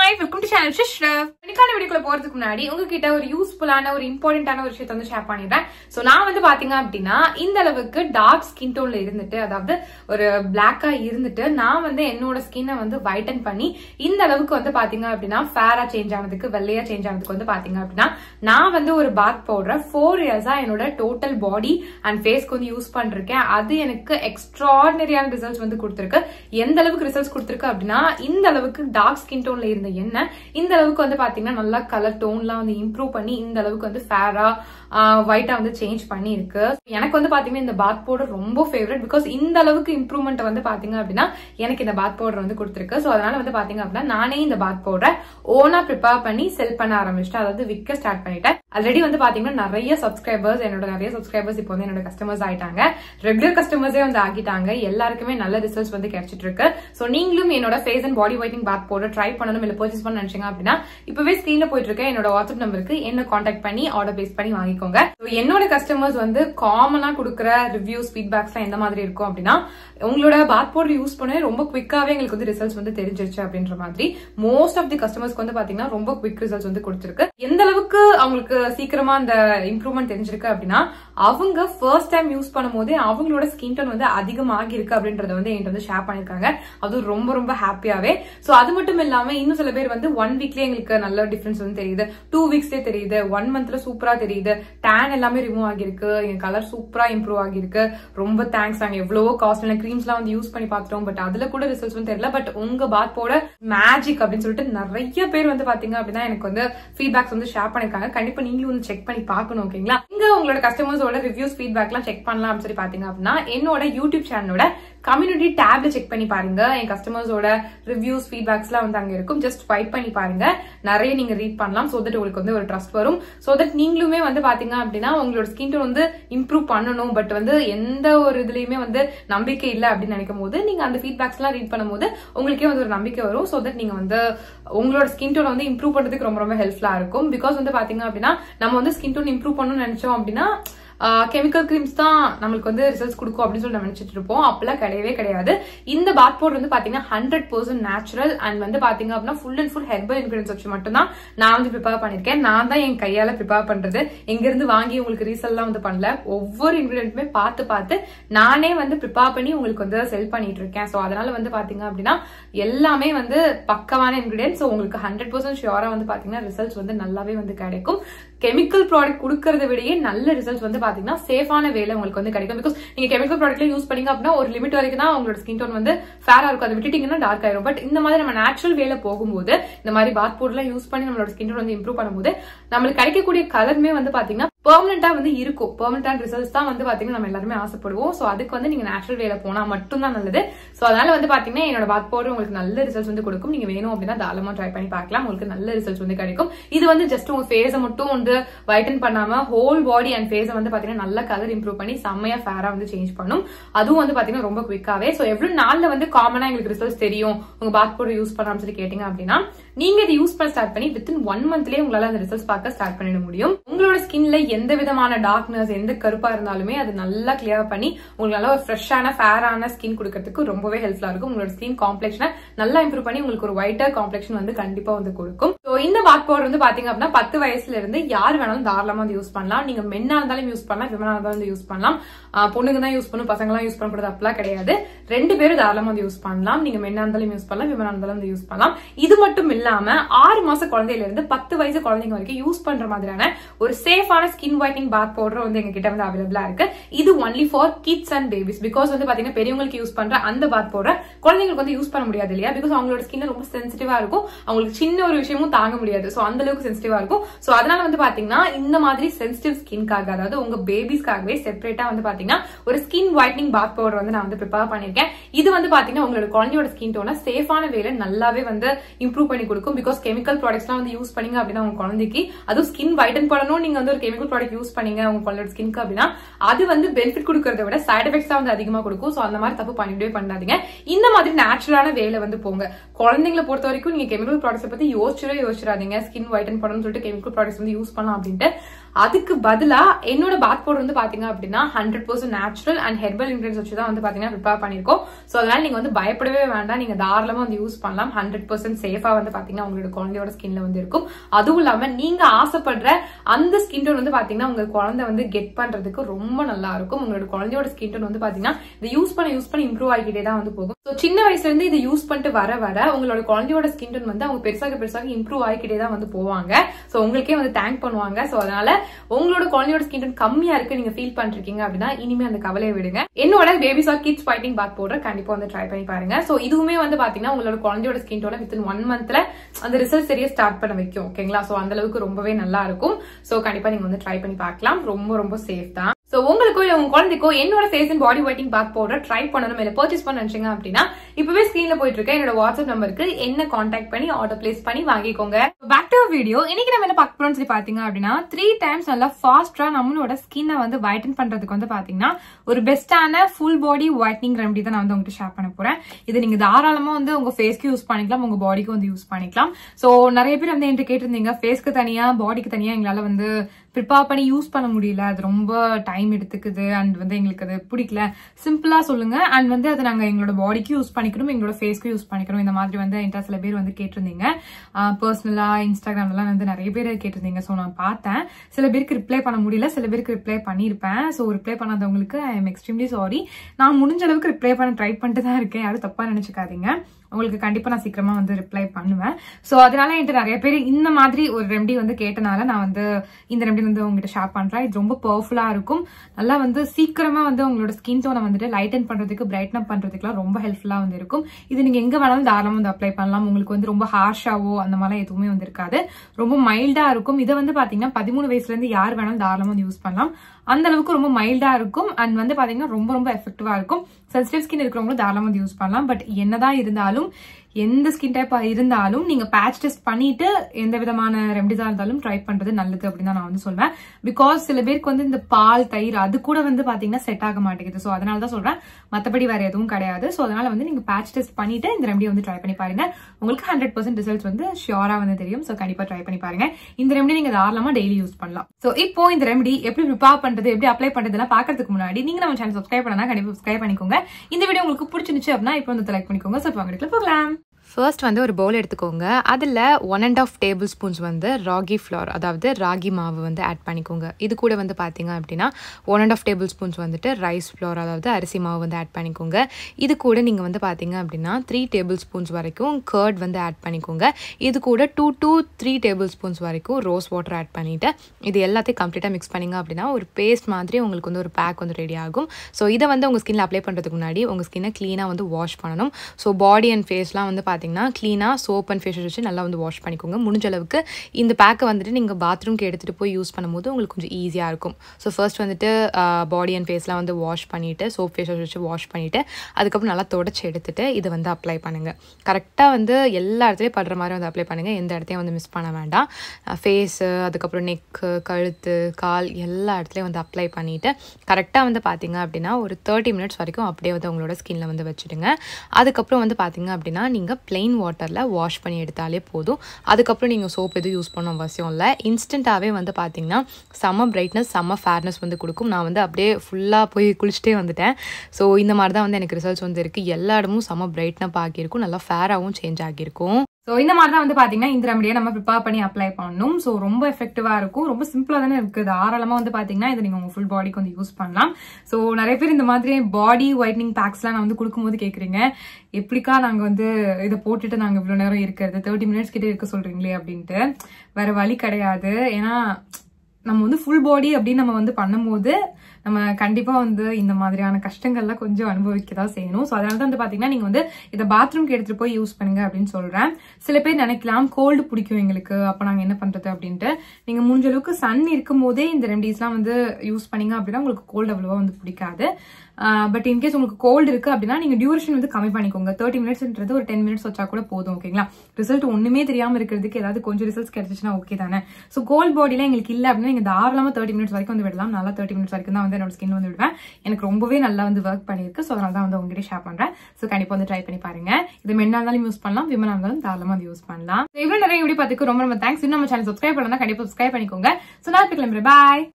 hi welcome to channel ஷிஷ்ரப் இன்னைக்கான வீடியோக்குள்ள போறதுக்கு முன்னாடி உங்ககிட்ட ஒரு யூஸ்ஃபுல்லான ஒரு இம்பார்ட்டன்டான ஒரு விஷயத்தை வந்து ஷேர் பண்ணிடுறேன் சோ நான் வந்து பாத்தீங்க அப்படின்னா இந்த அளவுக்கு டார்க் ஸ்கின் டோன்ல இருந்துட்டு அதாவது ஒரு பிளாக்கா இருந்துட்டு நான் வந்து என்னோட ஸ்கின்னை வந்து வைட்டன் பண்ணி இந்த அளவுக்கு வந்து பாத்தீங்க அப்படின்னா ஃபேரா சேஞ்ச் ஆனதுக்கு வெள்ளையா சேஞ்ச் ஆனதுக்கு வந்து பாத்தீங்க அப்படின்னா நான் வந்து ஒரு பாத் பவுடர் ஃபோர் இயர்ஸா என்னோட டோட்டல் பாடி அண்ட் ஃபேஸ்க்கு வந்து யூஸ் பண்ணிருக்கேன் அது எனக்கு எக்ஸ்ட்ராடினரியான ரிசல்ட்ஸ் வந்து கொடுத்துருக்கு எந்த அளவுக்கு ரிசல்ட்ஸ் கொடுத்துருக்கு அப்படின்னா இந்த அளவுக்கு டார்க் ஸ்கின் டோன்ல இருந்த எண்ணெய் இந்த அளவுக்கு வந்து பாத்தீங்கன்னா நல்லா கலர் டோன்லாம் வந்து இம்ப்ரூவ் பண்ணி இந்த அளவுக்கு வந்து ஃபேரா ஒயிட்டா வந்து சேஞ்ச் பண்ணி இருக்கு எனக்கு வந்து பாத்தீங்கன்னா இந்த பாத் பவுடர் ரொம்ப ஃபேவரட் பிகாஸ் இந்த அளவுக்கு இம்ப்ரூவ்மெண்ட் வந்து பாத்தீங்க அப்படின்னா எனக்கு இந்த பாத் பவுடர் வந்து கொடுத்துருக்கு சோ அதனால வந்து பாத்தீங்க அப்படின்னா நானே இந்த பாத் பவுடரை ஓனா ப்ரிப்பேர் பண்ணி செல் பண்ண ஆரம்பிச்சிட்டேன் அதாவது விற்க ஸ்டார்ட் பண்ணிட்டேன் ஆல்ரெடி வந்து பாத்தீங்கன்னா நிறைய சப்ஸ்கிரைபர்ஸ் என்னோட நிறைய சப்ஸ்கிரைபர்ஸ் இப்போ வந்து என்னோட கஸ்டமர்ஸ் ஆயிட்டாங்க ரெகுலர் கஸ்டமர்ஸே வந்து ஆகிட்டாங்க எல்லாருக்குமே நல்ல ரிசல்ட்ஸ் வந்து கிடைச்சிட்டு இருக்கு சோ நீங்களும் என்னோட face and body whitening bath powder try பண்ணணும் இல்ல பர்ச்சேஸ் பண்ண நினைச்சீங்க அப்படின்னா இப்பவே ஸ்கிரீன்ல போயிட்டு இருக்க என்னோட வாட்ஸ்அப் நம்பருக்கு என்ன காண்டாக்ட் பண்ணி ஆர்டர் பேஸ் பண்ணி வாங்கிக்கோங்க So, என்னோட கஸ்டமர்ஸ் வந்து காமனா கொடுக்குற ரிவ்யூஸ் ஃபீட்பேக்ஸ் எந்த மாதிரி இருக்கும் அப்படின்னா உங்களோட பாத் பவுடர் யூஸ் பண்ண ரொம்ப குவிக்காவே எங்களுக்கு வந்து ரிசல்ட்ஸ் வந்து தெரிஞ்சிருச்சு அப்படின்ற மாதிரி மோஸ்ட் ஆஃப் தி கஸ்டமர்ஸ்க்கு வந்து பாத்தீங்கன்னா ரொம்ப குவிக் ரிசல்ட்ஸ் வந்து கொடுத்துருக்கு எந்த அளவுக்கு அவங்களுக்கு சீக்கிரமா அந்த இம்ப்ரூவ்மெண்ட் தெரிஞ்சிருக்கு அப்படின்னா அவங்க ஃபர்ஸ்ட் டைம் யூஸ் பண்ணும்போது அவங்களோட ஸ்கின் டோன் வந்து அதிகமாகி இருக்கு அப்படின்றத வந்து என்கிட்ட வந்து ஷேர் பண்ணிருக்காங்க அது ரொம்ப ரொம்ப ஹாப்பியாவே சோ அது மட்டும் இல்லாம இன்னும் சில பேர் வந்து ஒன் வீக்லயே எங்களுக்கு நல்ல டிஃபரன்ஸ் வந்து தெரியுது டூ வீக்ஸ்லயே தெரியுது ஒன் மந்த்ல சூப்பரா தெரியுது டேன் எல்லாமே ரிமூவ் ஆகிருக்கு என் கலர் சூப்பரா இம்ப்ரூவ் ஆகிருக்கு ரொம்ப தேங்க்ஸ் நாங்க எவ்வளவோ காஸ்ட்லியான கிரீம்ஸ் எல்லாம் வந்து யூஸ் பண்ணி பார்த்துட்டோம் பட் அதுல கூட ரிசல்ட்ஸ் வந்து தெரியல பட் உங்க பாத் போட மேஜிக் அப்படின்னு சொல்லிட்டு நிறைய பேர் வந்து பாத்தீங்க அப்படின்னா எனக்கு வந்து ஃபீட்பேக்ஸ் வந்து ஷேர் பண்ணிருக்காங்க கண்டிப்பா நீங்களும் வந்து செக் பண்ணி பார்க்கணும் ஓகேங்களா இங்க உங்களோட கஸ்டமர்ஸோட ரிவ்யூஸ் ஃபீட்பேக் எல்லாம் செக் பண்ணலாம் அப்படின்னு சொல்லி பாத்தீங்க அப்படின்னா என்னோட யூடியூப் சேனலோட கம்யூனிட்டி டேப்ல செக் பண்ணி பாருங்க என் கஸ்டமர்ஸோட ரிவ்யூஸ் ஃபீட்பேக்ஸ் எல்லாம் வந்து அங்க இருக்கும் ஜஸ்ட் ஃபைட் பண்ணி பாருங்க நிறைய நீங்க ரீட் பண்ணலாம் சோ தட் உங்களுக்கு வந்து ஒரு ட்ரஸ்ட் வரும் சோ தட் நீங்களுமே வந்து பாத்தீங்க அப்படின்னா உங்களோட ஸ்கின் டோன் வந்து இம்ப்ரூவ் பண்ணணும் பட் வந்து எந்த ஒரு இதுலயுமே வந்து நம்பிக்கை இல்லை அப்படின்னு நினைக்கும் போது நீங்க அந்த ஃபீட்பேக்ஸ் எல்லாம் ரீட் பண்ணும்போது உங்களுக்கே வந்து ஒரு நம்பிக்கை வரும் சோ தட் நீங்க வந்து உங்களோட ஸ்கின் டோன் வந்து இம்ப்ரூவ் பண்றதுக்கு ரொம்ப ரொம்ப ஹெல்ப்ஃபுல்லா இருக்கும் பிகாஸ் வந்து பாத்தீங்க அப்படின்னா நம்ம வந்து ஸ்கின் டோன் இம்ப்ரூவ் பண்ணணும்னு நினைச்சோம் அப்படின்னா கெமிக்கல் கிரீம்ஸ் தான் நம்மளுக்கு வந்து ரிசல்ட்ஸ் கொடுக்கும் அப்படின்னு சொல்லி நம்ம நினைச்சிட்டு இருப்போம் அப்பெல்லாம் கிடையவே கிடையாது இந்த பாத் பவுடர் வந்து பாத்தீங்கன்னா ஹண்ட்ரட் பர்சன்ட் நேச்சுரல் அண்ட் வந்து பாத்தீங்க அப்படின்னா full and full herbal ingredients வச்சு மட்டும் தான் நான் வந்து ப்ரிப்பேர் பண்ணிருக்கேன் நான் தான் என் கையால ப்ரிப்பேர் பண்றது எங்க இருந்து வாங்கி உங்களுக்கு ரீசெல்லாம் வந்து பண்ணல ஒவ்வொரு இன்கிரியன்ட்டுமே பார்த்து பார்த்து நானே வந்து ப்ரிப்பேர் பண்ணி உங்களுக்கு வந்து செல் பண்ணிட்டு இருக்கேன் சோ அதனால வந்து பாத்தீங்க அப்படின்னா எல்லாமே வந்து பக்கமான இன்கிரியன்ஸ் உங்களுக்கு ஹண்ட்ரட் பர்சன்ட் ஷியோரா வந்து பாத்தீங்கன்னா ரிசல்ட்ஸ் வந்து நல்லாவே வந்து கிடைக்கும் கெமிக்கல் ப்ராடக்ட் கொடுக்கறத விடையே நல்ல ரிசல்ட்ஸ் வந்து பாத்தீங்கன்னா சேஃபான வேலை உங்களுக்கு வந்து கிடைக்கும் பிகாஸ் நீங்க கெமிக்கல் ப்ராடக்ட்ல யூஸ் பண்ணீங்க அப்படின்னா ஒரு லிமிட் வரைக்கும் தான் உங்களோட ஸ்கின் டோன் வந்து ஃபேரா இருக்கும் அதை விட்டுட்டீங்கன்னா டார்க் ஆயிரும் பட் இந்த மாதிரி நம்ம நேச்சுரல் வேலை போகும்போது இந்த மாதிரி பாத் பவுடர்லாம் யூஸ் பண்ணி நம்மளோட ஸ்கின் டோன் வந்து இம்ப்ரூவ் பண்ணும்போது நம்மளுக்கு கிடைக்கக்கூடிய கலருமே வந்து பாத்தீங்கன்னா பெர்மனண்டா வந்து இருக்கும் பெர்மனண்டான ரிசல்ட்ஸ் தான் வந்து பாத்தீங்கன்னா நம்ம எல்லாருமே ஆசைப்படுவோம் சோ அதுக்கு வந்து நீங்க நேச்சுரல் வேலை போனா மட்டும் தான் நல்லது சோ அதனால வந்து பாத்தீங்கன்னா என்னோட பாத் பவுடர் உங்களுக்கு நல்ல ரிசல்ட்ஸ் வந்து கொடுக்கும் நீங்க வேணும் அப்படின்னா தாராளமா ட்ரை பண்ணி பார்க்கலாம் உங்களுக்கு நல்ல ரிசல்ட்ஸ் வந்து கிடைக்கும் இது வந்து ஜஸ்ட் உங்க ஃபேஸை மட்டும் வந்து வைட்டன் பண்ணாம ஹோல் பாடி அண்ட் ஃபேஸை வந்து பாத்தீங்கன்னா நல்ல கலர் இம்ப்ரூவ் பண்ணி செம்மையா ஃபேரா வந்து சேஞ்ச் பண்ணும் அதுவும் வந்து பாத்தீங்கன்னா ரொம்ப குவிக்காவே சோ எவ்வளவு நாள்ல வந்து காமனா எங்களுக்கு ரிசல்ட்ஸ் தெரியும் உங்க பாத் பவுடர் யூஸ் பண்ணாம சொல்லி கேட்டீங்க அப்படின்னா நீங்க இதை யூஸ் பண்ண ஸ்டார்ட் பண்ணி வித்தின் ஒன் மந்த்லயே உங்களால அந்த ரிசல்ட்ஸ் பார்க்க ஸ்டார்ட் பண்ணிட முடியும் உங்களோட ஸ்கின்ல எந்த விதமான டார்க்னஸ் எந்த கருப்பா இருந்தாலுமே அது நல்லா கிளியர் பண்ணி உங்களுக்கு நல்ல ஒரு ஃப்ரெஷ்ஷான ஃபேரான ஸ்கின் கொடுக்கறதுக்கு ரொம்பவே ஹெல்ப்ஃபுல்லா இருக்கும் உங்களோட ஸ்கின் காம்ப்ளெக்ஷனை நல்லா இம்ப்ரூவ் பண்ணி உங்களுக்கு ஒரு ஒயிட்டர் காம்ப்ளெக்ஷன் வந்து கண்டிப்பா வந்து கொடுக்கும் ஸோ இந்த பாத் பவுடர் வந்து பாத்தீங்க அப்படின்னா பத்து வயசுல இருந்து யார் வேணாலும் தாராளமா வந்து யூஸ் பண்ணலாம் நீங்க மென்னா இருந்தாலும் யூஸ் பண்ணலாம் விமனா இருந்தாலும் வந்து யூஸ் பண்ணலாம் ஆஹ் பொண்ணுங்க தான் யூஸ் பண்ணும் பசங்க எல்லாம் யூஸ் பண்ணக்கூடாது அப்படிலாம் கிடையாது ரெண்டு பேரும் தாராளமா வந்து யூஸ் பண்ணலாம் நீங்க மென்னா இருந்தாலும் யூஸ் பண்ணலாம் விமனா இருந்தாலும் வந்து யூஸ் பண்ணலாம் இது மட்டும் இல்லாம ஆறு மாச குழந்தையில இருந்து பத்து வயசு குழந்தைங்க வரைக்கும் யூஸ் பண்ற மாதிரியான ஒரு சேஃபான ஸ்கின் ஒயிட்டிங் பாத் பவுடர் வந்து எங்க கிட்ட வந்து அவைலபிளா இருக்கு இது only for kids and babies because வந்து பாத்தீங்கன்னா பெரியவங்களுக்கு யூஸ் பண்ற அந்த பாத் பவுடர் குழந்தைங்களுக்கு வந்து யூஸ் பண்ண முடியாது இல்லையா பிகாஸ் அவங்களோட ஸ்கின் ரொம்ப சென்சிட்டிவா இருக்கும் அவங்களுக்கு சின்ன ஒரு விஷயமும் தாங்க முடியாது சோ அந்த அளவுக்கு சென்சிட்டிவா இருக்கும் சோ அதனால வந்து பாத்தீங்கன்னா இந்த மாதிரி சென்சிட்டிவ் ஸ்கின்காக அதாவது உங்க பேபிஸ்க்காகவே செப்பரேட்டா வந்து பாத்தீங்கன்னா ஒரு ஸ்கின் ஒயிட்னிங் பாத் பவுடர் வந்து நான் வந்து ப்ரிப்பேர் பண்ணிருக்கேன் இது வந்து பாத்தீங்கன்னா உங்களோட குழந்தையோட ஸ்கின் டோனை சேஃபான வேலை நல்லாவே வந்து இம்ப்ரூவ் பண்ணி கொடுக்கும் பிகாஸ் கெமிக்கல் ப்ராடக்ட்ஸ்லாம் வந்து யூஸ் பண்ணீங்க அப்படின்னா உங்க குழந்தைக்கு அதுவும் ஸ்கின் வைட்டன் பண்ணணும் நீங்க வந்து ஒரு கெமிக்கல் ப்ராடக்ட் யூஸ் பண்ணீங்க உங்க குழந்தையோட ஸ்கின்க்கு அப்படின்னா அது வந்து பெனிஃபிட் கொடுக்கறத விட சைட் எஃபெக்ட்ஸ் தான் வந்து அதிகமா கொடுக்கும் சோ அந்த மாதிரி தப்பு பண்ணிட்டே பண்ணாதீங்க இந்த மாதிரி நேச்சுரலான வேலை வந்து போங்க குழந்தைங்களை பொறுத்த வரைக்கும் நீங்க கெமிக்கல் ப்ராடக்ட்ஸ் பத்தி யோசிச்சிடவே யோசிச்சிடாதீங்க ஸ்கின் ஒயிட்டன் பண்ணணும்னு சொல்லிட்டு கெமிக்கல் ப்ராடக்ட்ஸ் வந்து யூஸ் பண்ணலாம் அப்படின்ட்டு அதுக்கு பதிலா என்னோட பாத் பவுடர் வந்து பாத்தீங்க அப்படின்னா hundred percent natural and herbal ingredients வச்சு தான் வந்து பாத்தீங்கன்னா ப்ரிப்பேர் பண்ணிருக்கோம் சோ அதனால நீங்க வந்து பயப்படவே வேண்டாம் நீங்க தாராளமா வந்து யூஸ் பண்ணலாம் ஹண்ட்ரட் பர்சன்ட் சேஃபா வந்து பாத்தீங்கன்னா உங்களோட குழந்தையோட ஸ்கின்ல வந்து இருக்கும் அதுவும் இல்லாம நீங்க ஆசைப்படுற அந்த ஸ்கின் டோன் வந்து பாத்தீங்கன்னா உங்க குழந்தை வந்து கெட் பண்றதுக்கு ரொம்ப நல்லா இருக்கும் உங்களோட குழந்தையோட ஸ்கின் டோன் வந்து பாத்தீங்கன்னா இதை யூஸ் பண்ண யூஸ் பண்ண இம்ப்ரூவ் ஆகிட்டே தான் வந்து போகும் ஸோ சின்ன வயசுல இருந்து இதை யூஸ் பண்ணிட்டு வர வர உங்களோட குழந்தையோட ஸ்கின் டோன் வந்து அவங்க பெருசாக பெருசாக இம்ப்ரூவ் ஆகிக்கிட்டே தான் வந்து போவாங்க ஸோ உங்களுக்கே வந்து தேங்க் பண்ணுவாங்க ஸோ அதனால உங்களோட குழந்தையோட ஸ்கின் டோன் கம்மியா இருக்கு நீங்க ஃபீல் பண்ணிருக்கீங்க அப்படின்னா இனிமே அந்த கவலையை விடுங்க என்னோட பேபிஸ் ஆர் கிட்ஸ் ஃபைட்டிங் பாத் பவுடர் கண்டிப்பா வந்து ட்ரை பண்ணி பாருங்க ஸோ இதுவுமே வந்து பாத்தீங்கன்னா உங்களோட குழந்தையோட ஸ்கின் டோனை வித்தின் ஒன் மந்த்ல அந்த ரிசல்ட் சரியா ஸ்டார்ட் பண்ண வைக்கும் ஓகேங்களா ஸோ அந்த அளவுக்கு ரொம்பவே நல்லா இருக்கும் ஸோ கண்டிப்பா நீங்க வந்து ட்ரை பண்ணி பார்க்கலாம் ரொம்ப ரொம்ப சேஃப் தான் சோ உங்களுக்கோ இல்ல உங்க குழந்தைக்கோ என்னோட face and body whitening bath powder try பண்ணணும் இல்ல பர்ச்சேஸ் பண்ண நினைச்சீங்க அப்படின்னா இப்பவே ஸ்கிரீன்ல போயிட்டு இருக்க என்னோட வாட்ஸ்அப் நம்பருக்கு என்ன காண்டாக்ட் பண்ணி ஆர்டர் பிளேஸ் பண்ணி வாங்கிக்கோங்க பேக் டு வீடியோ இன்னைக்கு நம்ம என்ன பார்க்க போறோம்னு சொல்லி பாத்தீங்க அப்படின்னா த்ரீ டைம்ஸ் நல்லா ஃபாஸ்டா நம்மளோட ஸ்கின்னை வந்து ஒயிட்டன் பண்றதுக்கு வந்து பாத்தீங்கன்னா ஒரு பெஸ்டான ஃபுல் பாடி ஒயிட்னிங் ரெமடி தான் நான் வந்து உங்ககிட்ட ஷேர் பண்ண போறேன் இது நீங்க தாராளமா வந்து உங்க ஃபேஸ்க்கு யூஸ் பண்ணிக்கலாம் உங்க பாடிக்கு வந்து யூஸ் பண்ணிக்கலாம் சோ நிறைய பேர் வந்து என்கிட்ட கேட்டிருந்தீங்க ஃபேஸ்க்கு தனியா பாடிக்கு தனியா எங்களால வந்து ப்ரிப்பேர் பண்ணி யூஸ் பண்ண முடியல அது ரொம்ப டைம் எடுத்துக்குது அண்ட் வந்து எங்களுக்கு அது பிடிக்கல சிம்பிளா சொல்லுங்க அண்ட் வந்து அதை நாங்க எங்களோட பாடிக்கு யூஸ் பண்ணிக்கணும் எங்களோட ஃபேஸ்க்கு யூஸ் பண்ணிக்கணும் இந்த மாதிரி வந்து என்கிட்ட சில பேர் வந்து கேட்டிருந்தீங்க பர்சனலா இன்ஸ்டாகிராம்லாம் வந்து நிறைய பேர் கேட்டிருந்தீங்க ஸோ நான் பார்த்தேன் சில பேருக்கு ரிப்ளை பண்ண முடியல சில பேருக்கு ரிப்ளை பண்ணியிருப்பேன் ஸோ ரிப்ளை பண்ணாதவங்களுக்கு ஐ எம் எக்ஸ்ட்ரீம்லி சாரி நான் முடிஞ்ச அளவுக்கு ரிப்ளை பண்ண ட்ரை பண்ணிட்டு தான் இருக்கேன் யாரும் தப்பா நினைச்சுக்காதீங்க உங்களுக்கு கண்டிப்பா நான் சீக்கிரமா வந்து ரிப்ளை பண்ணுவேன் சோ அதனால என்கிட்ட நிறைய பேர் இந்த மாதிரி ஒரு ரெமடி வந்து கேட்டனால நான் வந்து இந்த ரெமடி வந்து உங்ககிட்ட ஷேர் பண்றேன் இது ரொம்ப பவர்ஃபுல்லா இருக்கும் நல்லா வந்து சீக்கிரமா வந்து உங்களோட ஸ்கின் டோனை வந்துட்டு லைட்டன் பண்றதுக்கு பிரைட்டன் பண்றதுக்குலாம் ரொம்ப ஹெல்ப்ஃபுல்லா வந்து இருக்கும் இது நீங்க எங்க வேணாலும் தாராளமா வந்து அப்ளை பண்ணலாம் உங்களுக்கு வந்து ரொம்ப ஹார்ஷாவோ அந்த மாதிரிலாம் எதுவுமே வந்து இருக்காது ரொம்ப மைல்டா இருக்கும் இதை வந்து பாத்தீங்கன்னா பதிமூணு வயசுல இருந்து யார் வேணாலும் தாராளமா வந்து யூஸ் பண்ணலாம் அந்த அளவுக்கு ரொம்ப மைல்டா இருக்கும் அண்ட் வந்து பாத்தீங்கன்னா ரொம்ப ரொம்ப எஃபெக்டிவா இருக்கும் சென்சிட்டிவ் ஸ்கின் இருக்கிறவங்களும் தாராளமா வந்து யூஸ் பண்ணலாம் பட் என்னதான் இருந்தாலும் எந்த ஸ்கின் டைப் இருந்தாலும் நீங்க பேட்ச் டெஸ்ட் பண்ணிட்டு எந்த விதமான ரெமடிஸா இருந்தாலும் ட்ரை பண்றது நல்லது அப்படின்னு தான் நான் வந்து சொல்வேன் பிகாஸ் சில பேருக்கு வந்து இந்த பால் தயிர் அது கூட வந்து பாத்தீங்கன்னா செட் ஆக மாட்டேங்குது ஸோ அதனால தான் சொல்றேன் மத்தபடி வேற எதுவும் கிடையாது ஸோ அதனால வந்து நீங்க பேட்ச் டெஸ்ட் பண்ணிட்டு இந்த ரெமடி வந்து ட்ரை பண்ணி பாருங்க உங்களுக்கு ஹண்ட்ரட் பர்சன்ட் ரிசல்ட்ஸ் வந்து ஷியோரா வந்து தெரியும் ஸோ கண்டிப்பா ட்ரை பண்ணி பாருங்க இந்த ரெமடி நீங்க தாராளமா டெய்லி யூஸ் பண்ணலாம் ஸோ இப்போ இந்த ரெமடி எப்படி ப்ரிப்பேர் பண்றது எப்படி அப்ளை பண்றதுலாம் பாக்கிறதுக்கு முன்னாடி நீங்க நம்ம சேனல் சப்ஸ்கிரைப் பண்ணா கண்டிப்பா சப்ஸ்கிரைப் பண்ணிக்கோங்க இந்த வீடியோ உங்களுக்கு பிடிச்சிருந்துச்சு அப்படின்னா இப்போ வந்து செலக்ட் பண்ணிக்கோங்க ஸோ வாங்க போகலாம் ஃபர்ஸ்ட் வந்து ஒரு பவுல் எடுத்துக்கோங்க அதில் one and half tablespoons வந்து ராகி ஃப்ளோர் அதாவது ராகி மாவு வந்து ஆட் பண்ணிக்கோங்க இது கூட வந்து பார்த்தீங்க அப்படின்னா one and half tablespoons வந்துட்டு ரைஸ் ஃப்ளோர் அதாவது அரிசி மாவு வந்து ஆட் பண்ணிக்கோங்க இது கூட நீங்கள் வந்து பார்த்தீங்க அப்படின்னா த்ரீ டேபிள் ஸ்பூன்ஸ் வரைக்கும் கர்ட் வந்து ஆட் பண்ணிக்கோங்க இது கூட two to three tablespoons வரைக்கும் ரோஸ் வாட்டர் ஆட் பண்ணிவிட்டு இது எல்லாத்தையும் கம்ப்ளீட்டாக மிக்ஸ் பண்ணிங்க அப்படின்னா ஒரு பேஸ்ட் மாதிரி உங்களுக்கு வந்து ஒரு பேக் வந்து ரெடி ஆகும் ஸோ இதை வந்து உங்கள் ஸ்கின்ல அப்ளை பண்ணுறதுக்கு முன்னாடி உங்கள் ஸ்கின்னை க்ளீனாக வந்து வாஷ் பண்ணணும் ஸோ பாடி அண்ட் ஃபேஸ்லாம் வந்து பார்த்தீங்கன்னா க்ளீனாக சோப் அண்ட் ஃபேஸ் வச்சு நல்லா வந்து வாஷ் பண்ணிக்கோங்க முடிஞ்ச அளவுக்கு இந்த பேக்கை வந்துட்டு நீங்கள் பாத்ரூம்க்கு எடுத்துகிட்டு போய் யூஸ் பண்ணும்போது உங்களுக்கு கொஞ்சம் ஈஸியாக இருக்கும் ஸோ ஃபர்ஸ்ட் வந்துட்டு பாடி அண்ட் ஃபேஸ்லாம் வந்து வாஷ் பண்ணிவிட்டு சோப் ஃபேஸ் வச்சு வாஷ் பண்ணிவிட்டு அதுக்கப்புறம் நல்லா தொடச்சி எடுத்துகிட்டு இதை வந்து அப்ளை பண்ணுங்கள் கரெக்டாக வந்து எல்லா இடத்துலையும் படுற மாதிரி வந்து அப்ளை பண்ணுங்கள் எந்த இடத்தையும் வந்து மிஸ் பண்ண வேண்டாம் ஃபேஸு அதுக்கப்புறம் நெக்கு கழுத்து கால் எல்லா இடத்துலையும் வந்து அப்ளை பண்ணிவிட்டு கரெக்டாக வந்து பார்த்தீங்க அப்படின்னா ஒரு தேர்ட்டி மினிட்ஸ் வரைக்கும் அப்படியே வந்து உங்களோட ஸ்கின்ல வந்து வச்சுடுங்க அதுக்கப்புறம் வந்து பார்த்தீங்க அப்படின்னா நீங்கள் பிளெயின் வாட்டரில் வாஷ் பண்ணி எடுத்தாலே போதும் அதுக்கப்புறம் நீங்கள் சோப் எதுவும் யூஸ் பண்ண அவசியம் இல்லை இன்ஸ்டண்ட்டாகவே வந்து பார்த்தீங்கன்னா செம்ம பிரைட்னஸ் செம்ம ஃபேர்னஸ் வந்து கொடுக்கும் நான் வந்து அப்படியே ஃபுல்லாக போய் குளிச்சுட்டே வந்துட்டேன் ஸோ இந்த மாதிரி தான் வந்து எனக்கு ரிசல்ட்ஸ் வந்து இருக்குது எல்லா இடமும் செம்ம பிரைட்னப் ஆகியிருக்கும் நல்லா ஃபேராகவும் சேஞ்ச் ஆகியிருக்கும் ஸோ இந்த மாதிரி தான் வந்து பாத்தீங்கன்னா இந்த ரெமடியை நம்ம ப்ரிப்பேர் பண்ணி அப்ளை பண்ணணும் ஸோ ரொம்ப எஃபெக்டிவா இருக்கும் ரொம்ப சிம்பிளா தானே இருக்கு தாராளமா வந்து பாத்தீங்கன்னா இதை நீங்க உங்க ஃபுல் பாடிக்கு வந்து யூஸ் பண்ணலாம் ஸோ நிறைய பேர் இந்த மாதிரி பாடி ஒயிட்னிங் பேக்ஸ்லாம் நான் வந்து கொடுக்கும்போது கேக்குறீங்க எப்படிக்கா நாங்க வந்து இதை போட்டுட்டு நாங்க இவ்வளவு நேரம் இருக்கிறது தேர்ட்டி மினிட்ஸ் கிட்ட இருக்க சொல்றீங்களே அப்படின்ட்டு வேற வழி கிடையாது ஏன்னா நம்ம வந்து ஃபுல் பாடி அப்படின்னு நம்ம வந்து பண்ணும்போது நம்ம கண்டிப்பா வந்து இந்த மாதிரியான கஷ்டங்கள்லாம் கொஞ்சம் அனுபவிக்க தான் செய்யணும் ஸோ அதனால தான் வந்து பாத்தீங்கன்னா நீங்க வந்து இதை பாத்ரூம்க்கு எடுத்துட்டு போய் யூஸ் பண்ணுங்க அப்படின்னு சொல்றேன் சில பேர் நினைக்கலாம் கோல்டு பிடிக்கும் எங்களுக்கு அப்ப நாங்க என்ன பண்றது அப்படின்ட்டு நீங்க முடிஞ்ச அளவுக்கு சன் இருக்கும் போதே இந்த ரெமடிஸ்லாம் வந்து யூஸ் பண்ணீங்க அப்படின்னா உங்களுக்கு கோல்டு அவ்வளவா வந்து பிடிக்காது பட் இன்கேஸ் உங்களுக்கு கோல்டு இருக்கு அப்படின்னா நீங்க டியூரேஷன் வந்து கம்மி பண்ணிக்கோங்க தேர்ட்டி மினிட்ஸ்ன்றது ஒரு டென் மினிட்ஸ் வச்சா கூட போதும் ஓகேங்களா ரிசல்ட் ஒண்ணுமே தெரியாம இருக்கிறதுக்கு ஏதாவது கொஞ்சம் ரிசல்ட்ஸ் கிடைச்சிச்சுன்னா ஓகே தானே ஸோ கோல்ட் பாடியில எங்களுக்கு இல்ல அப்படின்னா நீங்க தாராளமா தேர்ட்டி மினிட்ஸ் வரைக்கும் வந்து விடலாம் நல்லா தேர்ட்டி மினிட்ஸ் வரைக்கும் தான் வந்து என்னோட ஸ்கின் வந்து விடுவேன் எனக்கு ரொம்பவே நல்லா வந்து ஒர்க் பண்ணியிருக்கு ஸோ அதனால தான் வந்து உங்ககிட்ட ஷேர் பண்றேன் ஸோ கண்டிப்பா வந்து ட்ரை பண்ணி பாருங்க இது மென்னா இருந்தாலும் யூஸ் பண்ணலாம் விமனா இருந்தாலும் தாராளமா வந்து யூஸ் பண்ணலாம் இவ்வளவு நிறைய வீடியோ பார்த்துக்கு ரொம்ப ரொம்ப தேங்க்ஸ் இன்னும் நம்ம சேனல் சப்ஸ்கிரைப் பண்ணலாம் கண்டிப்பா சப்ஸ்கிரைப் பண்ணிக்கோங்க ஸோ நான் கிளம்புறேன் பாய்